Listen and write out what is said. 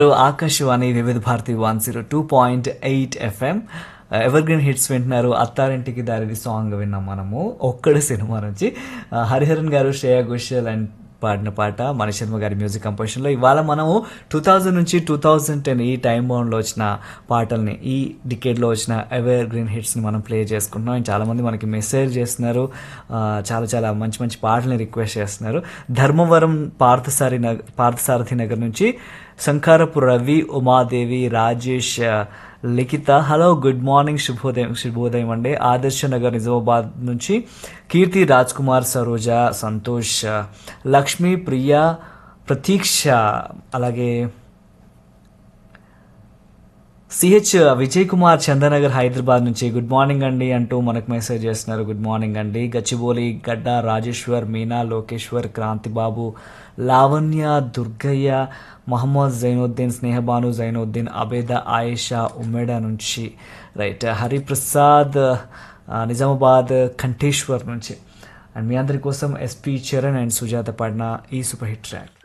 Akashvani Vividh Bharati one zero two point eight FM evergreen hits వింటున్నారు Attarintiki దారిది song విన్నాం మనము ఒక్కడి సినిమా నుంచి ఆ, హరిహరన్ గారు శ్రేయా ఘోషల్ అండ్ పాడిన పాట మణిశర్మ గారి మ్యూజిక్ కంపోజిషన్లో ఇవాళ మనము టూ థౌజండ్ నుంచి టూ థౌజండ్ టెన్ ఈ టైం బౌండ్లో వచ్చిన పాటల్ని ఈ డికేడ్లో వచ్చిన ఎవర్ గ్రీన్ హిట్స్ని మనం ప్లే చేసుకుంటున్నాం అండ్ చాలామంది మనకి మెసేజ్ చేస్తున్నారు ఆ, చాలా చాలా మంచి మంచి పాటల్ని రిక్వెస్ట్ చేస్తున్నారు ధర్మవరం పార్థసారి నగర్ పార్థసారథి నగర్ నుంచి శంకారపు రవి ఉమాదేవి రాజేష్ ఆ, లిఖిత హలో గుడ్ మార్నింగ్ శుభోదయం శుభోదయం అండి ఆదర్శ నగర్ నిజామాబాద్ నుంచి కీర్తి రాజ్ కుమార్ సరోజ సంతోష్ ఆ, లక్ష్మి ప్రియ ప్రతీక్ష అలాగే సిహెచ్ విజయ్ కుమార్ చంద్రనగర్ హైదరాబాద్ నుంచి గుడ్ మార్నింగ్ అండి అంటూ మనకు మెసేజ్ చేస్తున్నారు గుడ్ మార్నింగ్ అండి గచ్చిబౌలి గడ్డ రాజేశ్వర్ మీనా లోకేశ్వర్ క్రాంతిబాబు లావణ్య దుర్గయ్య మహమ్మద్ జైనుద్దీన్ స్నేహబాను జైనుద్దీన్ అబేద ఆయేషా ఉమ్మేడ నుంచి రైట్ హరిప్రసాద్ ఆ, నిజామాబాద్ కంఠేశ్వర్ నుంచి అండ్ మీ అందరి కోసం ఎస్పి చరణ్ అండ్ సుజాత పాడిన ఈ సూపర్ హిట్ ట్రాక్